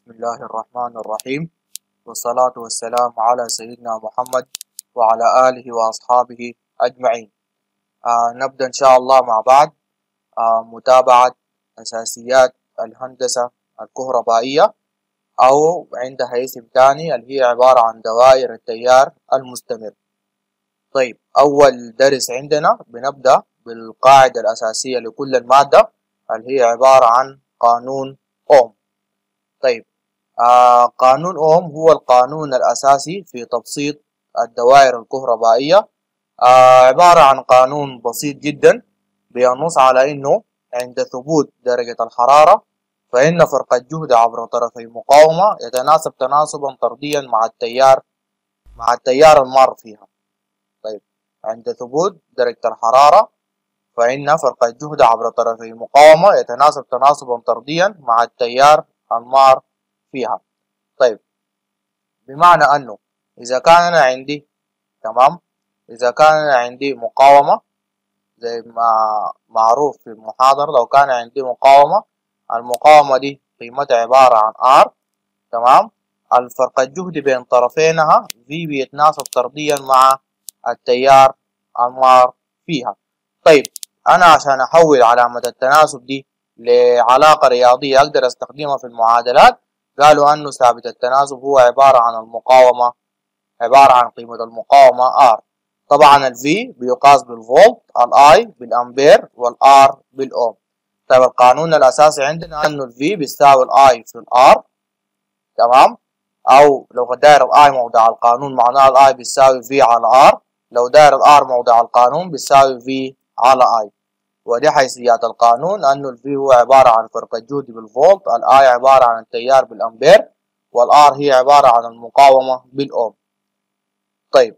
بسم الله الرحمن الرحيم والصلاة والسلام على سيدنا محمد وعلى آله وأصحابه أجمعين آه نبدأ إن شاء الله مع بعض آه متابعة أساسيات الهندسة الكهربائية أو عندها اسم تاني اللي هي عبارة عن دوائر التيار المستمر طيب أول درس عندنا بنبدأ بالقاعدة الأساسية لكل المادة اللي هي عبارة عن قانون أوم طيب آه قانون أوم هو القانون الأساسي في تبسيط الدوائر الكهربائية آه عبارة عن قانون بسيط جدا بينص على إنه عند ثبوت درجة الحرارة فإن فرق الجهد عبر طرفي مقاومة يتناسب تناسبا طرديا مع التيار مع التيار المار فيها طيب عند ثبوت درجة الحرارة فإن فرق الجهد عبر طرفي مقاومة يتناسب تناسبا طرديا مع التيار المار فيها طيب بمعنى أنه إذا كان أنا عندي تمام إذا كان أنا عندي مقاومة زي ما معروف في المحاضرة لو كان عندي مقاومة المقاومة دي قيمتها عبارة عن R تمام الفرق الجهد بين طرفينها V بيتناسب طرديا مع التيار المار فيها طيب أنا عشان أحول علامة التناسب دي لعلاقة رياضية أقدر أستخدمها في المعادلات قالوا أنه ثابت التناسب هو عبارة عن المقاومة عبارة عن قيمة المقاومة R طبعا ال V بيقاس بالفولت ال I بالأمبير وال R بالأوم طيب القانون الأساسي عندنا أنه ال V بيساوي ال I في ال R تمام أو لو داير ال I موضع القانون معناه ال I بيساوي V على R لو داير ال R موضع القانون بيساوي V على I ودي حيثيات القانون أنه ال V هو عبارة عن فرق الجهد بالفولت ال I عبارة عن التيار بالأمبير وال R هي عبارة عن المقاومة بالأوم طيب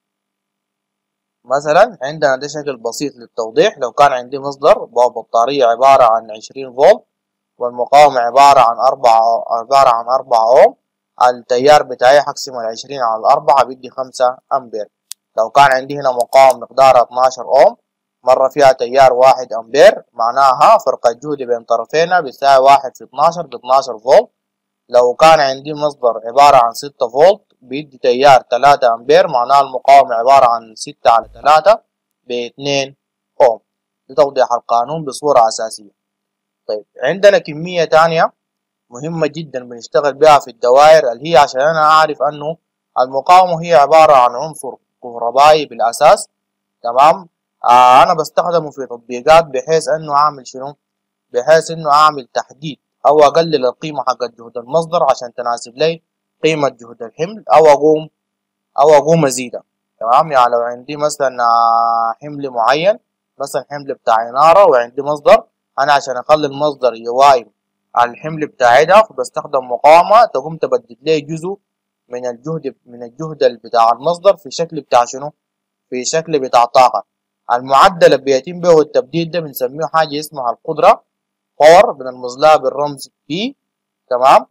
مثلا عندنا ده شكل بسيط للتوضيح لو كان عندي مصدر بطارية عبارة عن عشرين فولت والمقاومة عبارة عن أربعة عبارة عن أربعة أوم التيار بتاعي حقسم العشرين على الأربعة بيدي خمسة أمبير لو كان عندي هنا مقاومة مقدارها 12 أوم مرة فيها تيار واحد أمبير معناها فرق الجهد بين طرفينها بيساوي واحد في 12 ب 12 فولت لو كان عندي مصدر عبارة عن ستة فولت بيدي تيار تلاتة أمبير معناها المقاومة عبارة عن ستة على تلاتة باتنين أوم لتوضيح القانون بصورة أساسية طيب عندنا كمية تانية مهمة جدا بنشتغل بها في الدوائر اللي هي عشان أنا أعرف أنه المقاومة هي عبارة عن عنصر كهربائي بالأساس تمام آه أنا بستخدمه في تطبيقات بحيث أنه أعمل شنو بحيث أنه أعمل تحديد أو أقلل القيمة حق جهد المصدر عشان تناسب لي قيمة جهد الحمل أو أقوم أو أقوم أزيدها تمام يعني لو عندي مثلا حمل معين مثلا حمل بتاع إنارة وعندي مصدر أنا عشان أخلي المصدر يوائم الحمل بتاعي ده بستخدم مقاومة تقوم تبدد لي جزء من الجهد من الجهد بتاع المصدر في شكل بتاع شنو؟ في شكل بتاع طاقة المعدل اللي بيتم به التبديل ده بنسميه حاجة اسمها القدرة باور بنرمز لها بالرمز P تمام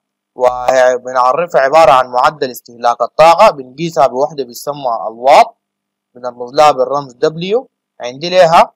وبنعرفها عبارة عن معدل استهلاك الطاقة بنقيسها بوحدة بيسمى الواط بنرمز لها بالرمز W عندي لها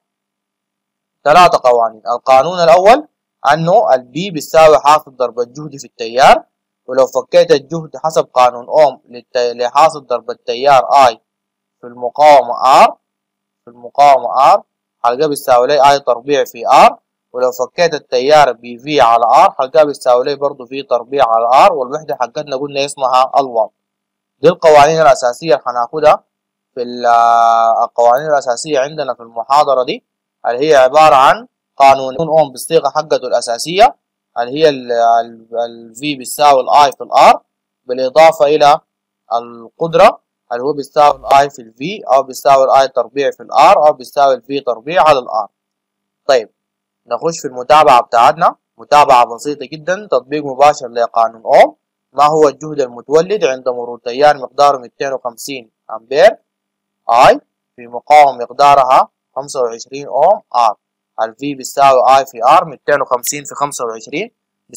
ثلاثة قوانين القانون الأول أنه البي بيساوي حاصل ضرب الجهد في التيار ولو فكيت الجهد حسب قانون أوم لحاصل ضرب التيار I في المقاومة R في المقاومة R حلقة بيساوي لي I تربيع في R ولو فكيت التيار بي في على ار حلقها بتساوي لي برضه في تربيع على ار والوحدة حقتنا قلنا اسمها الواط دي القوانين الأساسية اللي هناخدها في القوانين الأساسية عندنا في المحاضرة دي اللي هي عبارة عن قانون اوم بالصيغة حقته الأساسية اللي هي ال V بتساوي ال I في ال R بالإضافة إلى القدرة اللي هو بيساوي ال I في ال V أو بيساوي ال I تربيع في ال R أو بيساوي ال V تربيع على ال R طيب نخش في المتابعة بتاعتنا متابعة بسيطة جدا تطبيق مباشر لقانون أوم ما هو الجهد المتولد عند مرور تيار مقداره 250 أمبير I في مقاومة مقدارها 25 أوم R ال V بيساوي I في R 250 في 25 ب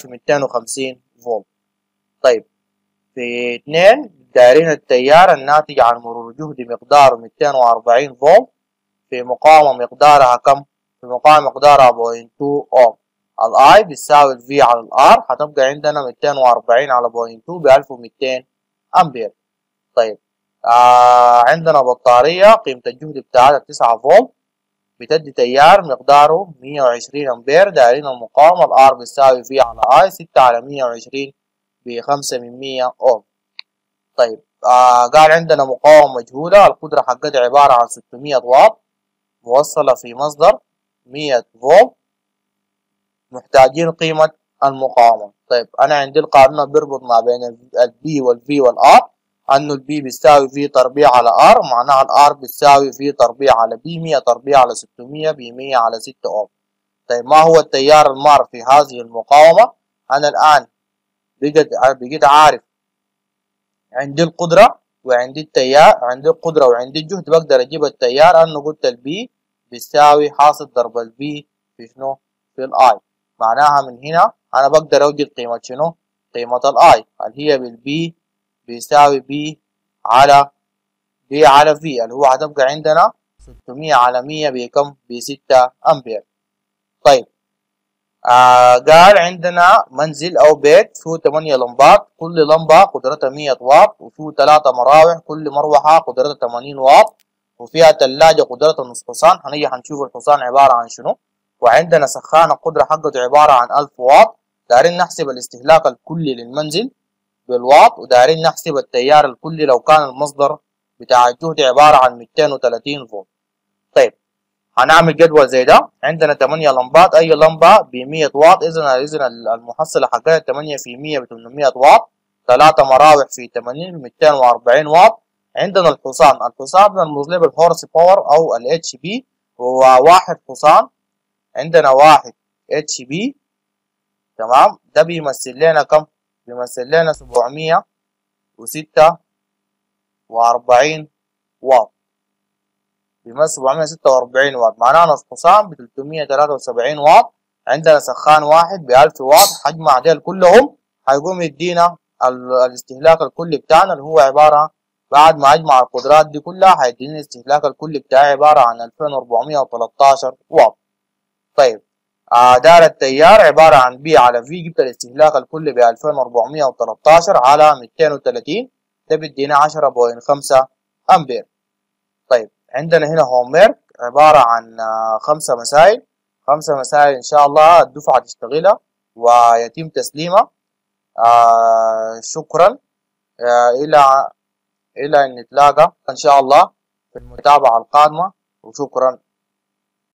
6250 فولت طيب في اثنين دايرين التيار الناتج عن مرور جهد مقداره 240 فولت في مقاومة مقدارها كم؟ في مقاومة مقدارها 0.2 أوم الاي بتساوي الفي على الار هتبقى عندنا 240 على بوينت 2 ب 1200 امبير طيب آه عندنا بطارية قيمة الجهد بتاعتها 9 فولت بتدي تيار مقداره 120 امبير دايرين المقاومة الار بتساوي في على اي 6 على 120 ب 5 من 100 اوم طيب آه قال عندنا مقاومة مجهولة القدرة حقتها عبارة عن 600 واط موصلة في مصدر 100 فولت محتاجين قيمة المقاومة طيب أنا عندي القانون بيربط ما بين البي والفي والآر أنه البي بيساوي في تربيع على آر معناها الآر بتساوي في تربيع على بي 100 تربيع على 600 ب 100 على 6 أوم طيب ما هو التيار المار في هذه المقاومة أنا الآن بقيت بقيت عارف عندي القدرة وعندي التيار عندي القدرة وعندي الجهد بقدر أجيب التيار أنه قلت البي بيساوي حاصل ضرب البي في شنو في الآي معناها من هنا أنا بقدر أوجد قيمة شنو قيمة الآي اللي هي بالبي بيساوي بي على بي على في اللي هو هتبقى عندنا 600 على 100 بكم بستة أمبير طيب آه قال عندنا منزل أو بيت فيه 8 لمبات كل لمبة قدرتها 100 واط وفيه 3 مراوح كل مروحة قدرتها 80 واط وفيها تلاجة قدرتها نص حصان هنيجي هنشوف الحصان عبارة عن شنو وعندنا سخانة قدرة حقته عبارة عن 1000 واط دارين نحسب الاستهلاك الكلي للمنزل بالواط ودارين نحسب التيار الكلي لو كان المصدر بتاع الجهد عبارة عن 230 فولت طيب هنعمل جدول زي ده عندنا 8 لمبات اي لمبة ب 100 واط اذا اذا المحصلة حقتها 8 في 100 ب 800 واط 3 مراوح في 80 ب 240 واط عندنا الحصان الحصان بنرمز له بالهورس باور او ال اتش بي هو واحد حصان عندنا واحد اتش بي تمام ده بيمثل لنا كم بيمثل لنا سبعمية وستة وأربعين واط بيمثل سبعمية ستة وأربعين واط معناه نص حصان بتلتمية تلاتة وسبعين واط عندنا سخان واحد بألف واط حجمع ديل كلهم هيقوم يدينا الاستهلاك الكلي بتاعنا اللي هو عبارة بعد ما اجمع القدرات دي كلها هيديني الاستهلاك الكلي بتاعي عبارة عن 2413 واط طيب آه دار التيار عبارة عن بي على في جبت الاستهلاك الكلي ب 2413 على 230 ده بيدينا 10.5 امبير طيب عندنا هنا هوميرك عبارة عن آه خمسة مسائل خمسة مسائل ان شاء الله الدفعة تشتغلها ويتم تسليمها آه شكرا آه الى الى ان نتلاقى ان شاء الله في المتابعة القادمة وشكرا